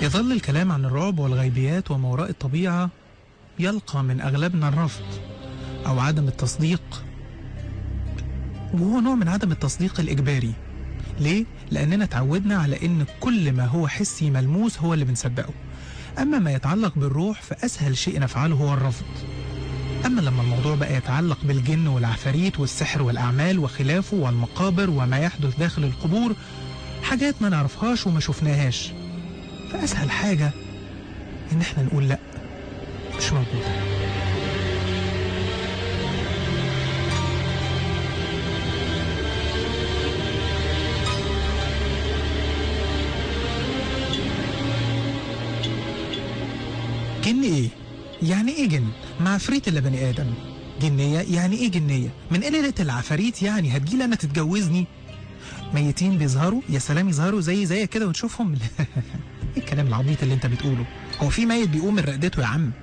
يظل الكلام عن الرعب والغيبيات وما وراء الطبيعة يلقى من أغلبنا الرفض أو عدم التصديق وهو نوع من عدم التصديق الإجباري ليه؟ لأننا تعودنا على إن كل ما هو حسي ملموس هو اللي بنصدقه أما ما يتعلق بالروح فأسهل شيء نفعله هو الرفض أما لما الموضوع بقى يتعلق بالجن والعفاريت والسحر والأعمال وخلافه والمقابر وما يحدث داخل القبور حاجات ما نعرفهاش وما شفناهاش فأسهل حاجة إن إحنا نقول لأ مش موجودة جن ايه؟ يعني ايه جن؟ ما عفريت الا بني ادم جنية يعني ايه جنية؟ من قلة العفاريت يعني هتجيلي انا تتجوزني؟ ميتين بيظهروا يا سلام يظهروا زي زي كده وتشوفهم ايه الكلام العبيط اللي انت بتقوله؟ هو في ميت بيقوم من رقدته يا عم؟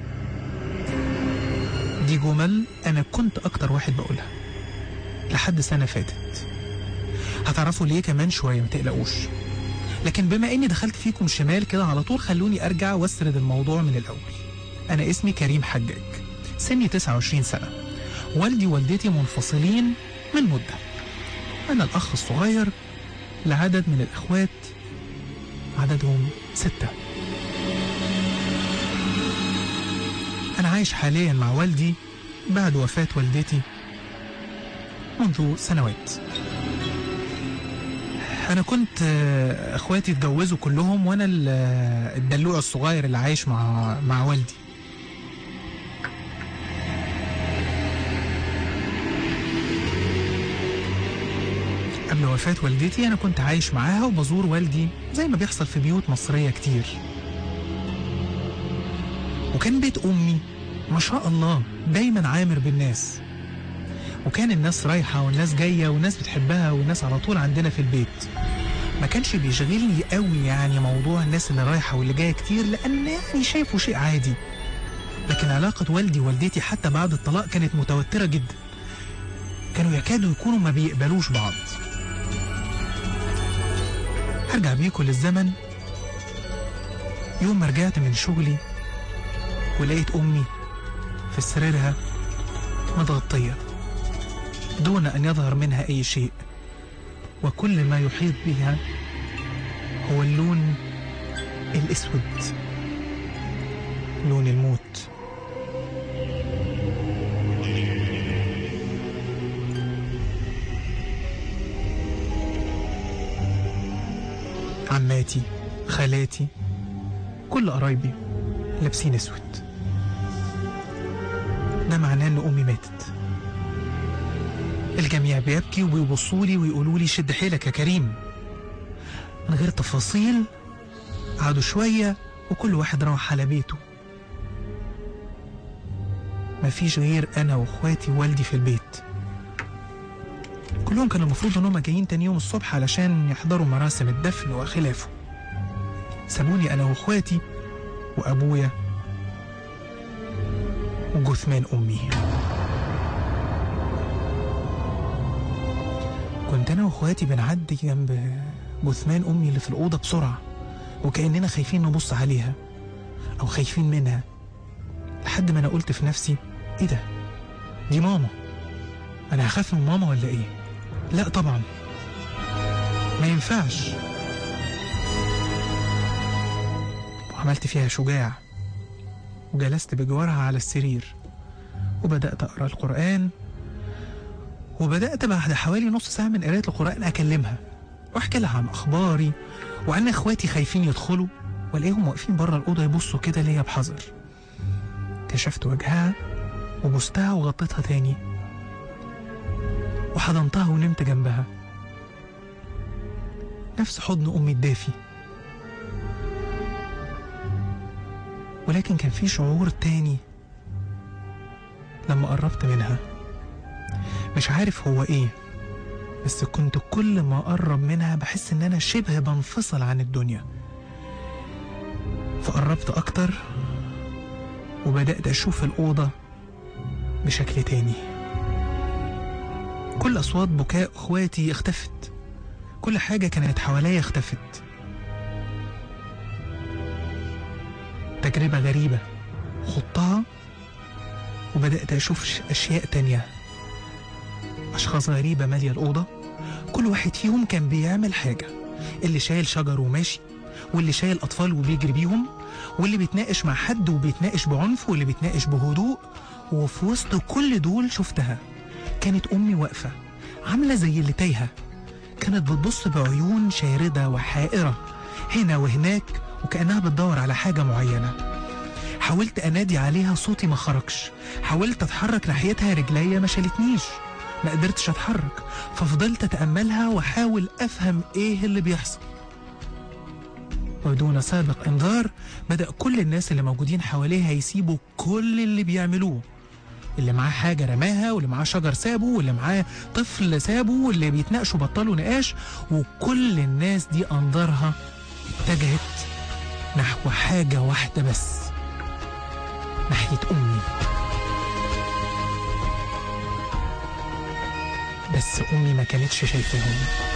دي جمل انا كنت اكتر واحد بقولها لحد سنة فاتت هتعرفوا ليه كمان شوية ما تقلقوش لكن بما اني دخلت فيكم شمال كده على طول خلوني ارجع واسرد الموضوع من الاول انا اسمي كريم حجاج سني 29 سنة والدي ووالدتي منفصلين من مدة انا الاخ الصغير لعدد من الاخوات عددهم ستة انا عايش حاليا مع والدي بعد وفاة والدتي منذ سنوات انا كنت آه، اخواتي اتجوزوا كلهم وانا ال- آه، الدلوع الصغير اللي عايش مع مع والدي قبل وفاة والدتي أنا كنت عايش معاها وبزور والدي زي ما بيحصل في بيوت مصرية كتير وكان بيت أمي ما شاء الله دايما عامر بالناس وكان الناس رايحة والناس جاية والناس بتحبها والناس على طول عندنا في البيت ما كانش بيشغلني قوي يعني موضوع الناس اللي رايحة واللي جاية كتير لأن يعني شايفه شيء عادي لكن علاقة والدي ووالدتي حتى بعد الطلاق كانت متوترة جدا كانوا يكادوا يكونوا ما بيقبلوش بعض هرجع بيكم للزمن يوم ما رجعت من شغلي ولقيت أمي في سريرها متغطية دون أن يظهر منها أي شيء وكل ما يحيط بها هو اللون الأسود لون الموت عماتي خالاتي كل قرايبي لابسين اسود ده معناه ان امي ماتت الجميع بيبكي وبيبصوا لي ويقولوا لي شد حيلك يا كريم من غير تفاصيل قعدوا شوية وكل واحد روح على بيته مفيش غير أنا وإخواتي ووالدي في البيت كلهم كانوا المفروض إنهم جايين تاني يوم الصبح علشان يحضروا مراسم الدفن وخلافه سابوني أنا وإخواتي وأبويا وجثمان أمي كنت أنا وإخواتي بنعدي جنب جثمان أمي اللي في الأوضة بسرعة وكأننا خايفين نبص عليها أو خايفين منها لحد ما أنا قلت في نفسي إيه ده؟ دي ماما أنا هخاف من ماما ولا إيه؟ لا طبعا ما ينفعش وعملت فيها شجاع وجلست بجوارها على السرير وبدأت أقرأ القرآن وبدأت بعد حوالي نص ساعة من قراية القرآن أكلمها وأحكي لها عن أخباري وعن إخواتي خايفين يدخلوا وألاقيهم واقفين بره الأوضة يبصوا كده ليا بحذر كشفت وجهها وبوستها وغطيتها تاني وحضنتها ونمت جنبها نفس حضن أمي الدافي ولكن كان في شعور تاني لما قربت منها مش عارف هو ايه بس كنت كل ما اقرب منها بحس ان انا شبه بنفصل عن الدنيا فقربت اكتر وبدأت اشوف الأوضة بشكل تاني كل أصوات بكاء اخواتي اختفت كل حاجة كانت حواليا اختفت تجربة غريبة خضتها وبدأت أشوف ش- أشياء تانية أشخاص غريبة مالية الأوضة كل واحد فيهم كان بيعمل حاجة اللي شايل شجر وماشي واللي شايل أطفال وبيجري بيهم واللي بيتناقش مع حد وبيتناقش بعنف واللي بيتناقش بهدوء وفي وسط كل دول شفتها كانت أمي واقفة عاملة زي اللي تايهة كانت بتبص بعيون شاردة وحائرة هنا وهناك وكأنها بتدور على حاجة معينة حاولت أنادي عليها صوتي ما خرجش حاولت أتحرك ناحيتها رجليا ما شالتنيش ما قدرتش أتحرك ففضلت أتأملها وأحاول أفهم إيه اللي بيحصل ودون سابق إنذار بدأ كل الناس اللي موجودين حواليها يسيبوا كل اللي بيعملوه اللي معاه حاجة رماها واللي معاه شجر سابه واللي معاه طفل سابه واللي بيتناقشوا بطلوا نقاش وكل الناس دي أنظارها اتجهت نحو حاجة واحدة بس ناحية أمي بس أمي ما كانتش شايفاهم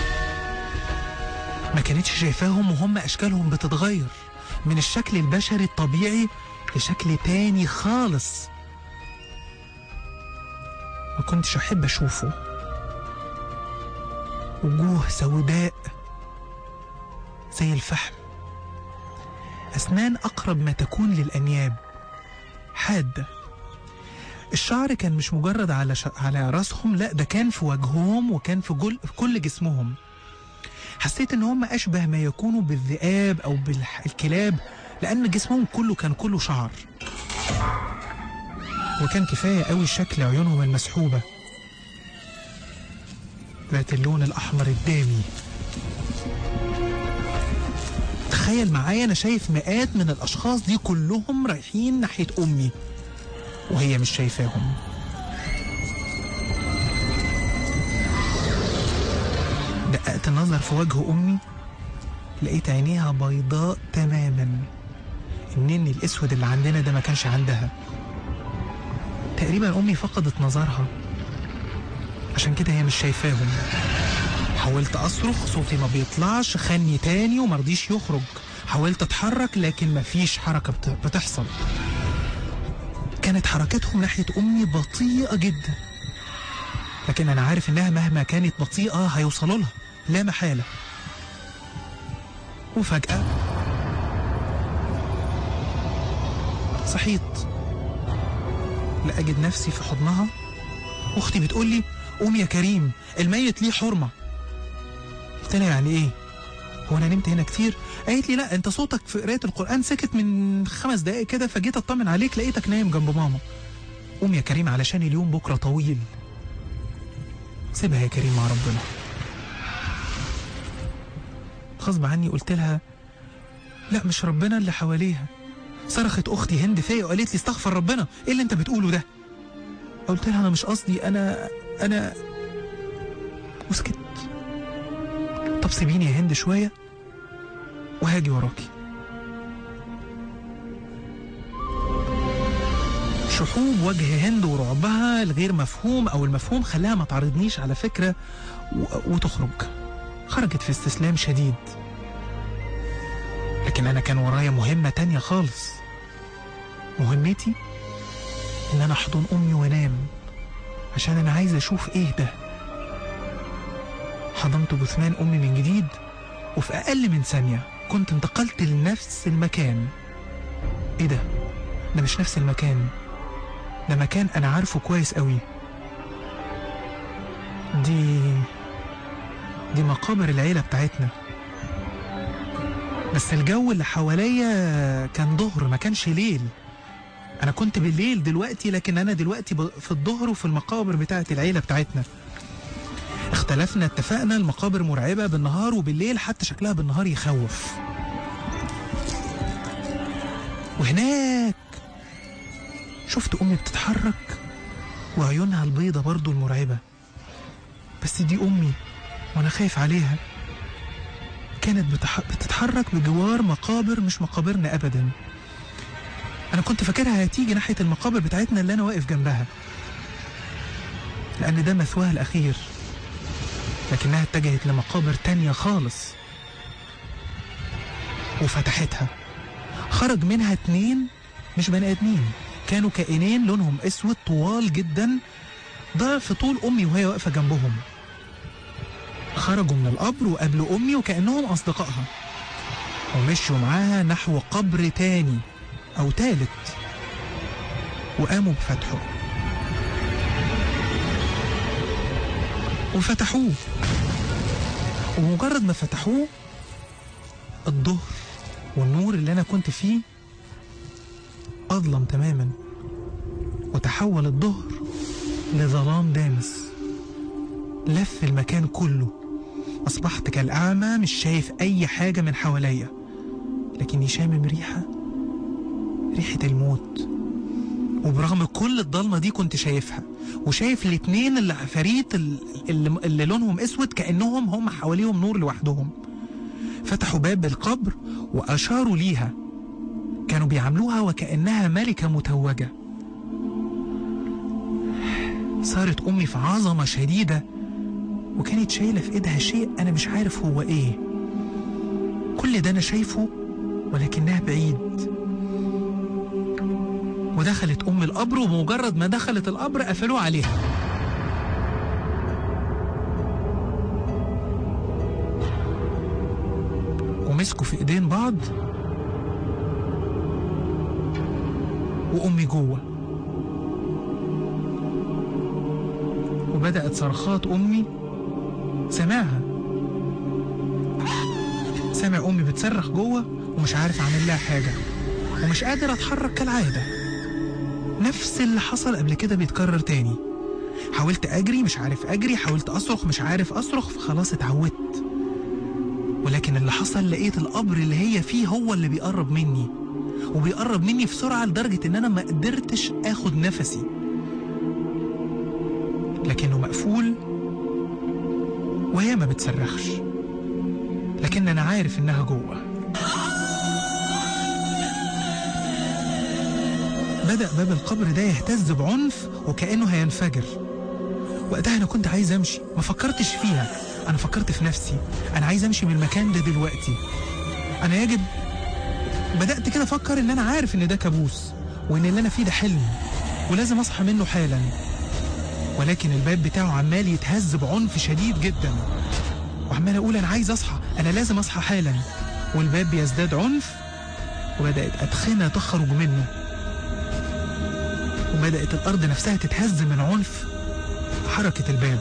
ما كانتش شايفاهم وهم أشكالهم بتتغير من الشكل البشري الطبيعي لشكل تاني خالص ما كنتش أحب أشوفه وجوه سوداء زي الفحم أسنان أقرب ما تكون للأنياب حادة الشعر كان مش مجرد على ش... على راسهم لا ده كان في وجههم وكان في, جل... في كل جسمهم حسيت ان هم اشبه ما يكونوا بالذئاب او بالكلاب لان جسمهم كله كان كله شعر وكان كفايه قوي شكل عيونهم المسحوبه ذات اللون الاحمر الدامي تخيل معايا انا شايف مئات من الاشخاص دي كلهم رايحين ناحيه امي وهي مش شايفاهم دققت النظر في وجه امي لقيت عينيها بيضاء تماما النني الاسود اللي عندنا ده ما كانش عندها تقريبا امي فقدت نظرها عشان كده هي مش شايفاهم حاولت اصرخ صوتي ما بيطلعش خني تاني ومرضيش يخرج حاولت اتحرك لكن مفيش حركة بت- بتحصل كانت حركتهم ناحية أمي بطيئة جدا لكن أنا عارف إنها مهما كانت بطيئة هيوصلوا لها لا محالة وفجأة صحيت لأجد نفسي في حضنها أختي بتقول لي قوم يا كريم الميت ليه حرمة قلت لها يعني إيه هو أنا نمت هنا كتير قالت لي لا أنت صوتك في قراية القرآن سكت من خمس دقايق كده فجيت أطمن عليك لقيتك نايم جنب ماما قوم يا كريم علشان اليوم بكرة طويل سيبها يا كريم مع ربنا غصب عني قلت لها لا مش ربنا اللي حواليها صرخت اختي هند فيا وقالت لي استغفر ربنا ايه اللي انت بتقوله ده قلت لها انا مش قصدي انا انا وسكت طب سيبيني يا هند شويه وهاجي وراكي شحوب وجه هند ورعبها الغير مفهوم او المفهوم خلاها ما تعرضنيش على فكره و... وتخرج خرجت في استسلام شديد لكن انا كان ورايا مهمه تانية خالص مهمتي ان انا احضن امي وانام عشان انا عايز اشوف ايه ده حضنت جثمان امي من جديد وفي اقل من ثانيه كنت انتقلت لنفس المكان ايه ده ده مش نفس المكان ده مكان انا عارفه كويس قوي دي دي مقابر العيلة بتاعتنا بس الجو اللي حواليا كان ظهر ما كانش ليل انا كنت بالليل دلوقتي لكن انا دلوقتي ب- في الظهر وفي المقابر بتاعت العيلة بتاعتنا اختلفنا اتفقنا المقابر مرعبة بالنهار وبالليل حتى شكلها بالنهار يخوف وهناك شفت أمي بتتحرك وعيونها البيضة برضو المرعبة بس دي أمي وأنا خايف عليها كانت بتح... بتتحرك بجوار مقابر مش مقابرنا أبدا أنا كنت فاكرها هتيجي ناحية المقابر بتاعتنا اللي أنا واقف جنبها لأن ده مثواها الأخير لكنها اتجهت لمقابر تانية خالص وفتحتها خرج منها اتنين مش بني ادمين كانوا كائنين لونهم اسود طوال جدا ضعف طول امي وهي واقفه جنبهم خرجوا من القبر وقابلوا امي وكانهم اصدقائها ومشوا معاها نحو قبر تاني او تالت وقاموا بفتحه وفتحوه ومجرد ما فتحوه الظهر والنور اللي انا كنت فيه اظلم تماما وتحول الظهر لظلام دامس لف المكان كله اصبحت كالاعمى مش شايف اي حاجه من حواليا لكني شامم ريحه ريحه الموت وبرغم كل الضلمه دي كنت شايفها وشايف الاتنين اللي عفاريت ال- اللي, اللي لونهم اسود كانهم هم حواليهم نور لوحدهم فتحوا باب القبر واشاروا ليها كانوا بيعاملوها وكانها ملكه متوجه صارت امي في عظمه شديده وكانت شايله في ايدها شيء انا مش عارف هو ايه كل ده انا شايفه ولكنها بعيد ودخلت ام القبر وبمجرد ما دخلت القبر قفلوه عليها ومسكوا في ايدين بعض وامي جوه وبدات صرخات امي سامعها سامع امي بتصرخ جوه ومش عارف اعمل لها حاجه ومش قادر اتحرك كالعاده نفس اللي حصل قبل كده بيتكرر تاني حاولت اجري مش عارف اجري حاولت اصرخ مش عارف اصرخ فخلاص اتعودت ولكن اللي حصل لقيت القبر اللي هي فيه هو اللي بيقرب مني وبيقرب مني في سرعه لدرجه ان انا ما قدرتش اخد نفسي لكنه مقفول وهي ما بتصرخش لكن انا عارف انها جوه بدأ باب القبر ده يهتز بعنف وكأنه هينفجر وقتها أنا كنت عايز أمشي ما فكرتش فيها أنا فكرت في نفسي أنا عايز أمشي من المكان ده دلوقتي أنا يجب بدأت كده أفكر إن أنا عارف إن ده كابوس وإن اللي أنا فيه ده حلم ولازم أصحى منه حالا ولكن الباب بتاعه عمال يتهز بعنف شديد جدا وعمال أقول أنا عايز أصحى أنا لازم أصحى حالا والباب بيزداد عنف وبدأت أدخنة تخرج منه وبدأت الأرض نفسها تتهز من عنف حركة الباب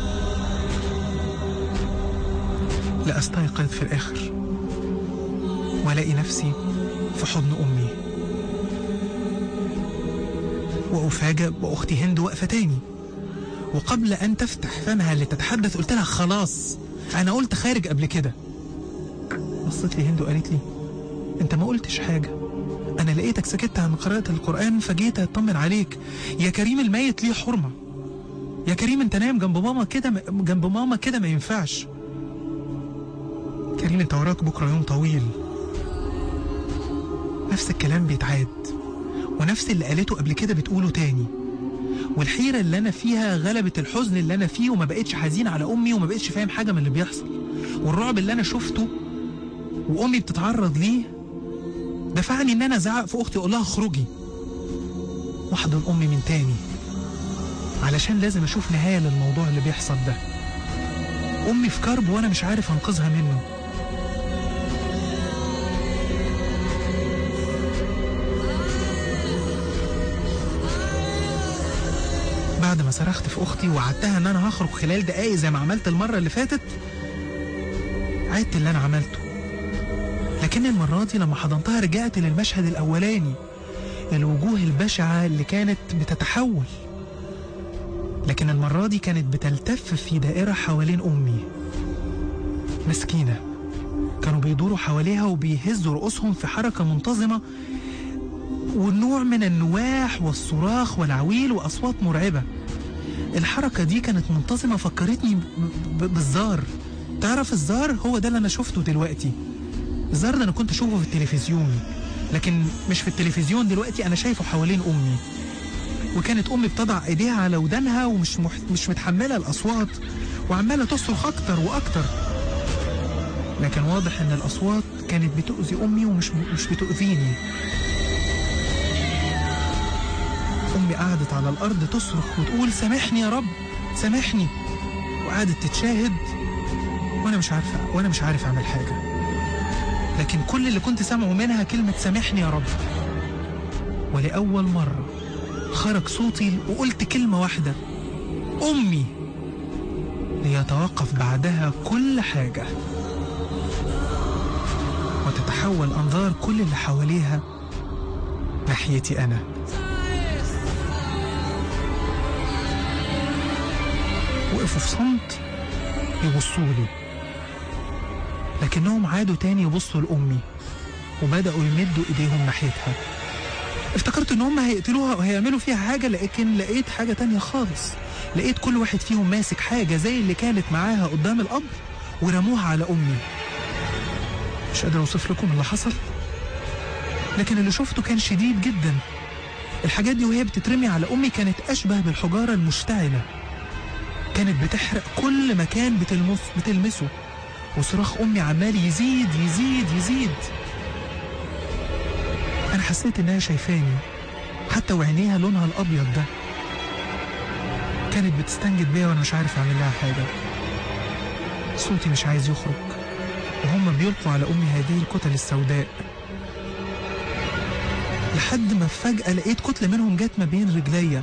لأستيقظ في الآخر وألاقي نفسي في حضن أمي وأفاجأ بأختي هند واقفة تاني وقبل أن تفتح فمها لتتحدث قلت لها خلاص أنا قلت خارج قبل كده بصت لي هند وقالت لي أنت ما قلتش حاجة أنا لقيتك سكت عن قراءة القرآن فجيت أطمن عليك يا كريم الميت ليه حرمة يا كريم أنت نايم جنب ماما كده م- جنب ماما كده ما ينفعش كريم أنت وراك بكرة يوم طويل نفس الكلام بيتعاد ونفس اللي قالته قبل كده بتقوله تاني والحيرة اللي أنا فيها غلبت الحزن اللي أنا فيه وما بقتش حزين على أمي وما بقتش فاهم حاجة من اللي بيحصل والرعب اللي أنا شفته وأمي بتتعرض ليه دفعني ان انا ازعق في اختي اقول لها اخرجي واحضن امي من تاني علشان لازم اشوف نهايه للموضوع اللي بيحصل ده امي في كرب وانا مش عارف انقذها منه بعد ما صرخت في اختي ووعدتها ان انا هخرج خلال دقايق زي ما عملت المره اللي فاتت عدت اللي انا عملته لكن المرة دي لما حضنتها رجعت للمشهد الأولاني الوجوه البشعة اللي كانت بتتحول لكن المرة دي كانت بتلتف في دائرة حوالين أمي مسكينة كانوا بيدوروا حواليها وبيهزوا رؤوسهم في حركة منتظمة والنوع من النواح والصراخ والعويل وأصوات مرعبة الحركة دي كانت منتظمة فكرتني ب- ب- بالزار تعرف الزار هو ده اللي أنا شفته دلوقتي الزار ده انا كنت اشوفه في التلفزيون لكن مش في التلفزيون دلوقتي انا شايفه حوالين امي وكانت امي بتضع ايديها على ودانها ومش مح... مش متحمله الاصوات وعماله تصرخ اكتر واكتر لكن واضح ان الاصوات كانت بتؤذي امي ومش مش بتؤذيني امي قعدت على الارض تصرخ وتقول سامحني يا رب سامحني وقعدت تتشاهد وانا مش عارفه وانا مش عارف اعمل حاجه لكن كل اللي كنت سامعه منها كلمه سامحني يا رب ولاول مره خرج صوتي وقلت كلمه واحده امي ليتوقف بعدها كل حاجه وتتحول انظار كل اللي حواليها ناحيتي انا وقفوا في صمت يبصوا لي لكنهم عادوا تاني يبصوا لأمي وبدأوا يمدوا إيديهم ناحيتها افتكرت إن هم هيقتلوها وهيعملوا فيها حاجة لكن لقيت حاجة تانية خالص لقيت كل واحد فيهم ماسك حاجة زي اللي كانت معاها قدام القبر ورموها على أمي مش قادر أوصف لكم اللي حصل لكن اللي شفته كان شديد جدا الحاجات دي وهي بتترمي على أمي كانت أشبه بالحجارة المشتعلة كانت بتحرق كل مكان بتلمس بتلمسه وصراخ امي عمال يزيد يزيد يزيد انا حسيت انها شايفاني حتى وعينيها لونها الابيض ده كانت بتستنجد بيا وانا مش عارف اعمل لها حاجه صوتي مش عايز يخرج وهم بيلقوا على امي هذه الكتل السوداء لحد ما فجأة لقيت كتلة منهم جت ما بين رجليا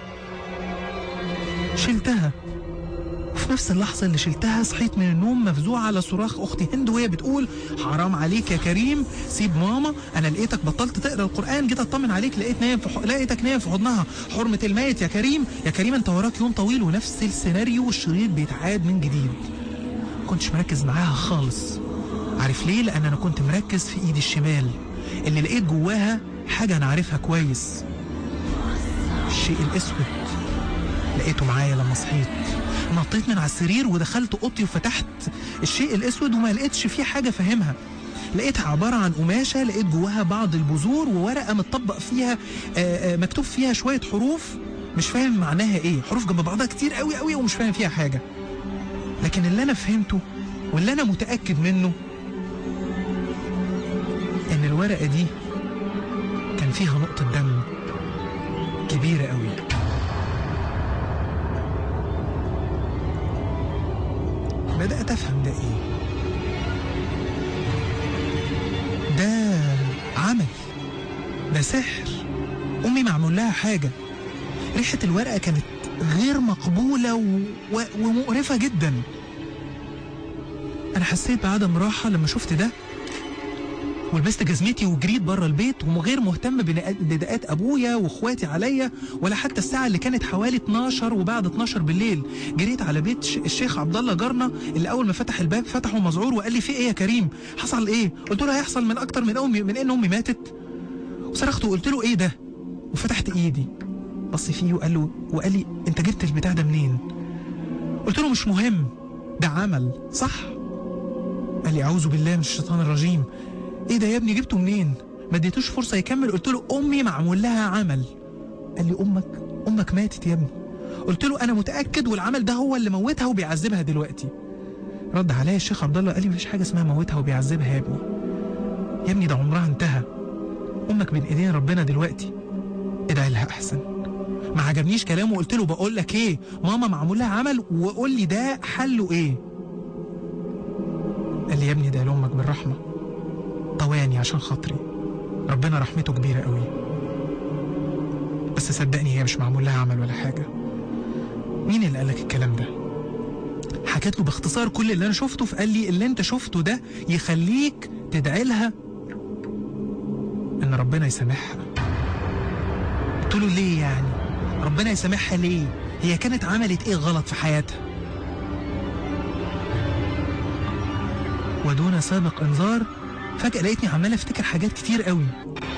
شلتها وفي نفس اللحظة اللي شلتها صحيت من النوم مفزوعة على صراخ أختي هند وهي بتقول حرام عليك يا كريم سيب ماما أنا لقيتك بطلت تقرا القرآن جيت أطمن عليك لقيت نايم في ح... لقيتك نايم في حضنها حرمة الميت يا كريم يا كريم أنت وراك يوم طويل ونفس السيناريو والشريط بيتعاد من جديد كنتش مركز معاها خالص عارف ليه لأن أنا كنت مركز في إيدي الشمال اللي لقيت جواها حاجة أنا عارفها كويس الشيء الأسود لقيته معايا لما صحيت نطيت من على السرير ودخلت اوضتي وفتحت الشيء الاسود وما لقيتش فيه حاجه فاهمها لقيتها عبارة عن قماشة لقيت جواها بعض البذور وورقة متطبق فيها آآ آآ مكتوب فيها شوية حروف مش فاهم معناها ايه حروف جنب بعضها كتير قوي قوي ومش فاهم فيها حاجة لكن اللي انا فهمته واللي انا متأكد منه ان الورقة دي كان فيها نقطة دم كبيرة قوي بدأت أفهم ده إيه ده عمل ده سحر أمي معمول لها حاجة ريحة الورقة كانت غير مقبولة و... و... ومقرفة جدا أنا حسيت بعدم راحة لما شفت ده ولبست جزمتي وجريت بره البيت وغير مهتم بنداءات ابويا واخواتي عليا ولا حتى الساعه اللي كانت حوالي 12 وبعد 12 بالليل جريت على بيت الشيخ عبد الله جارنا اللي اول ما فتح الباب فتحه مذعور وقال لي في ايه يا كريم حصل ايه قلت له هيحصل من اكتر من امي من ان امي ماتت وصرخت وقلت له ايه ده وفتحت ايدي بص فيه وقال له وقال لي انت جبت البتاع ده منين قلت له مش مهم ده عمل صح قال لي اعوذ بالله من الشيطان الرجيم ايه ده يا ابني جبته منين ما اديتوش فرصه يكمل قلت له امي معمول لها عمل قال لي امك امك ماتت يا ابني قلت له انا متاكد والعمل ده هو اللي موتها وبيعذبها دلوقتي رد عليا الشيخ عبد الله قال لي مفيش حاجه اسمها موتها وبيعذبها يا ابني يا ابني ده عمرها انتهى امك بين ايدين ربنا دلوقتي ادعي لها احسن ما عجبنيش كلامه وقلت له بقول لك ايه ماما معمول لها عمل وقول لي ده حله ايه قال لي يا ابني ده لامك بالرحمه طواني عشان خاطري ربنا رحمته كبيرة قوي بس صدقني هي مش معمول لها عمل ولا حاجة مين اللي قالك الكلام ده حكيت له باختصار كل اللي انا شفته فقال لي اللي انت شفته ده يخليك تدعي لها ان ربنا يسامحها قلت له ليه يعني ربنا يسامحها ليه هي كانت عملت ايه غلط في حياتها ودون سابق انذار فجأة لقيتني عمال افتكر حاجات كتير قوي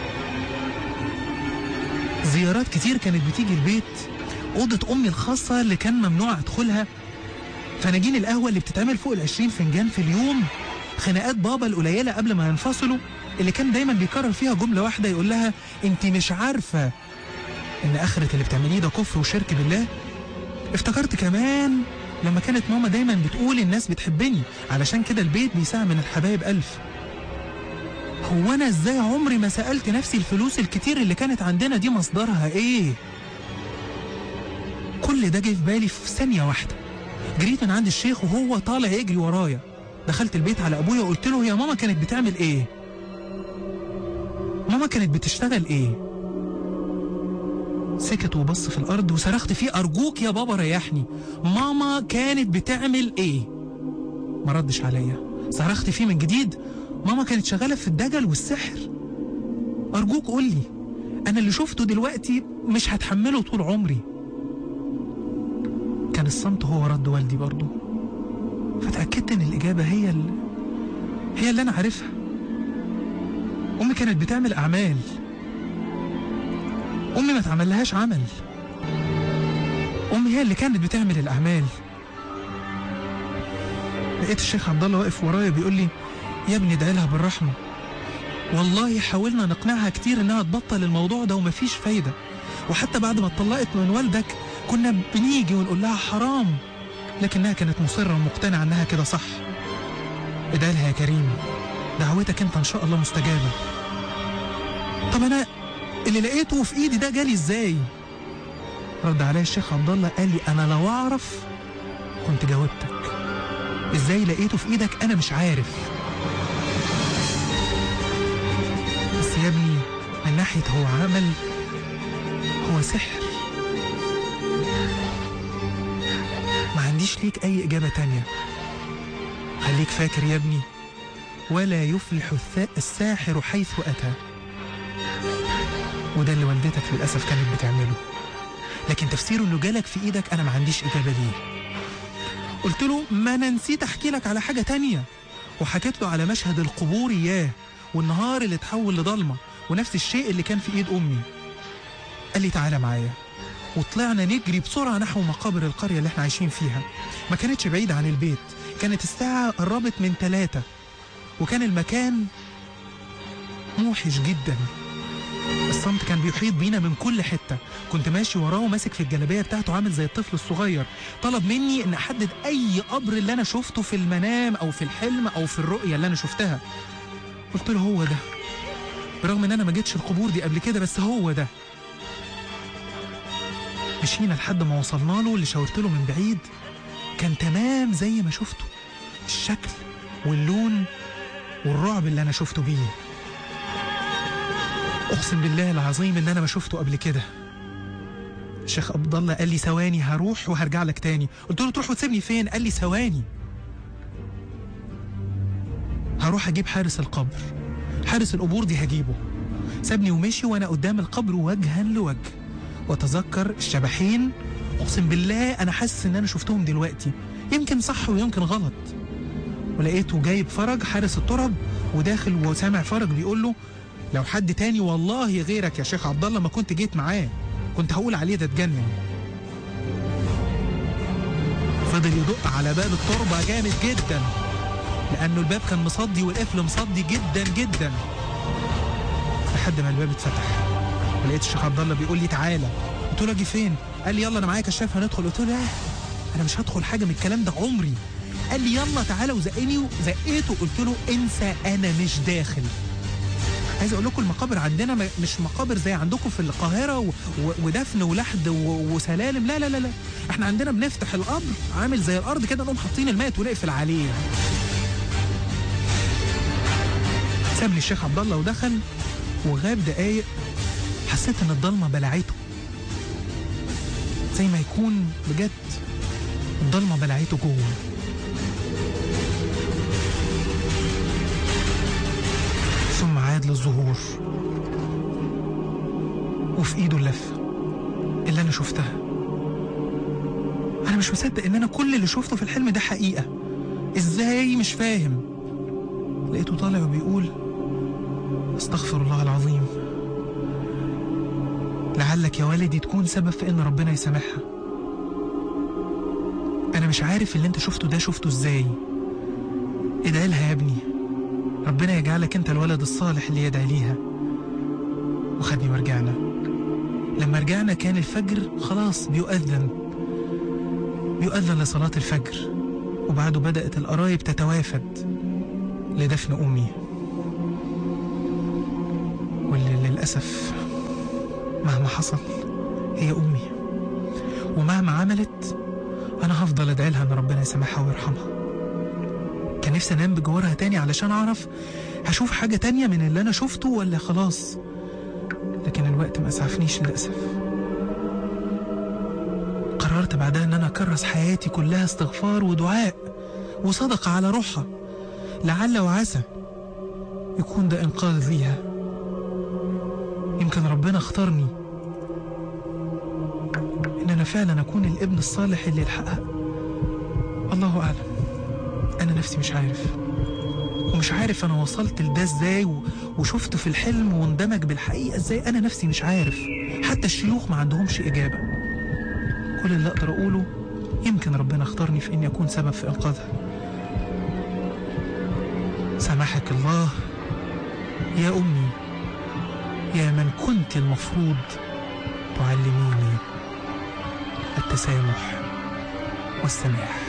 زيارات كتير كانت بتيجي البيت أوضة أمي الخاصة اللي كان ممنوع أدخلها فناجين القهوة اللي بتتعمل فوق العشرين فنجان في اليوم خناقات بابا القليلة قبل ما ينفصلوا اللي كان دايما بيكرر فيها جملة واحدة يقول لها انت مش عارفة ان اخرة اللي بتعمليه ده كفر وشرك بالله افتكرت كمان لما كانت ماما دايما بتقول الناس بتحبني علشان كده البيت بيساع من الحبايب ألف هو أنا إزاي عمري ما سألت نفسي الفلوس الكتير اللي كانت عندنا دي مصدرها إيه كل ده جه في بالي في ثانية واحدة جريت من عند الشيخ وهو طالع يجري ورايا دخلت البيت على أبويا وقلت له يا ماما كانت بتعمل إيه ماما كانت بتشتغل إيه سكت وبص في الأرض وصرخت فيه أرجوك يا بابا ريحني ماما كانت بتعمل إيه ما ردش عليا صرخت فيه من جديد ماما كانت شغالة في الدجل والسحر أرجوك قول لي أنا اللي شفته دلوقتي مش هتحمله طول عمري كان الصمت هو رد والدي برضه فتأكدت إن الإجابة هي ال... هي اللي أنا عارفها أمي كانت بتعمل أعمال أمي ما تعملهاش عمل أمي هي اللي كانت بتعمل الأعمال لقيت الشيخ عبد الله واقف ورايا بيقول لي يا ابني ادعي لها بالرحمة والله حاولنا نقنعها كتير إنها تبطل الموضوع ده ومفيش فايدة وحتى بعد ما اتطلقت من والدك كنا بنيجي ونقول لها حرام لكنها كانت مصرة ومقتنعة إنها كده صح ادعي لها يا كريم دعوتك أنت إن شاء الله مستجابة طب أنا اللي لقيته في ايدي ده جالي ازاي رد عليا الشيخ عبد الله قال لي انا لو اعرف كنت جاوبتك ازاي لقيته في ايدك انا مش عارف بس يا ابني من ناحيه هو عمل هو سحر ما عنديش ليك اي اجابه تانية خليك فاكر يا ابني ولا يفلح الثاء الساحر حيث اتى وده اللي والدتك للأسف كانت بتعمله لكن تفسيره انه جالك في ايدك انا ما عنديش اجابه ليه قلت له ما انا نسيت احكي لك على حاجه تانية وحكيت له على مشهد القبور اياه والنهار اللي اتحول لضلمه ونفس الشيء اللي كان في ايد امي قال لي تعالى معايا وطلعنا نجري بسرعه نحو مقابر القريه اللي احنا عايشين فيها ما كانتش بعيده عن البيت كانت الساعه قربت من ثلاثة وكان المكان موحش جدا الصمت كان بيحيط بينا من كل حته كنت ماشي وراه وماسك في الجلابيه بتاعته عامل زي الطفل الصغير طلب مني ان احدد اي قبر اللي انا شفته في المنام او في الحلم او في الرؤيه اللي انا شفتها قلت له هو ده برغم ان انا ما جيتش القبور دي قبل كده بس هو ده مشينا لحد ما وصلنا له اللي شاورت له من بعيد كان تمام زي ما شفته الشكل واللون والرعب اللي انا شفته بيه اقسم بالله العظيم ان انا ما شفته قبل كده الشيخ عبد الله قال لي ثواني هروح وهرجع لك تاني قلت له تروح وتسيبني فين قال لي ثواني هروح اجيب حارس القبر حارس القبور دي هجيبه سابني ومشي وانا قدام القبر وجها لوجه واتذكر الشبحين اقسم بالله انا حاسس ان انا شفتهم دلوقتي يمكن صح ويمكن غلط ولقيته جايب فرج حارس الترب وداخل وسامع فرج بيقول له لو حد تاني والله غيرك يا شيخ عبد الله ما كنت جيت معاه كنت هقول عليه ده اتجنن فضل يدق على باب التربة جامد جدا لأنه الباب كان مصدي والقفل مصدي جدا جدا لحد ما الباب اتفتح ولقيت الشيخ عبد الله بيقول لي تعالى قلت له اجي فين؟ قال لي يلا انا معايا كشاف هندخل قلت له لا انا مش هدخل حاجه من الكلام ده عمري قال لي يلا تعالى وزقني وزقيته قلت له انسى انا مش داخل عايز اقول لكم المقابر عندنا م- مش مقابر زي عندكم في القاهره و... و... ودفن ولحد و... وسلالم لا لا لا لا احنا عندنا بنفتح القبر عامل زي الارض كده نقوم حاطين الميت ونقفل عليه ساب لي الشيخ عبد الله ودخل وغاب دقايق حسيت ان الضلمه بلعته زي ما يكون بجد الضلمه بلعته جوه ثم عاد للظهور وفي ايده اللفه اللي انا شفتها انا مش مصدق ان انا كل اللي شفته في الحلم ده حقيقه ازاي مش فاهم لقيته طالع وبيقول استغفر الله العظيم لعلك يا والدي تكون سبب في ان ربنا يسامحها انا مش عارف اللي انت شفته ده شفته ازاي ادعي لها يا ابني ربنا يجعلك انت الولد الصالح اللي يدعي ليها وخدني ورجعنا لما رجعنا كان الفجر خلاص بيؤذن بيؤذن لصلاة الفجر وبعده بدأت القرايب تتوافد لدفن أمي واللي للأسف مهما حصل هي أمي ومهما عملت أنا هفضل أدعي لها إن ربنا يسامحها ويرحمها كان نفسي أنام بجوارها تاني علشان أعرف هشوف حاجة تانية من اللي أنا شفته ولا خلاص لكن الوقت ما أسعفنيش للأسف قررت بعدها إن أنا أكرس حياتي كلها استغفار ودعاء وصدقة على روحها لعل وعسى يكون ده إنقاذ ليها يمكن ربنا اختارني إن أنا فعلا أكون الابن الصالح اللي يلحقها الله أعلم أنا نفسي مش عارف ومش عارف أنا وصلت لده إزاي و- وشفته في الحلم واندمج بالحقيقة إزاي أنا نفسي مش عارف حتى الشيوخ ما عندهمش إجابة كل اللي أقدر أقوله يمكن ربنا اختارني في إني أكون سبب في إنقاذها سامحك الله يا أمي يا من كنت المفروض تعلميني التسامح والسماح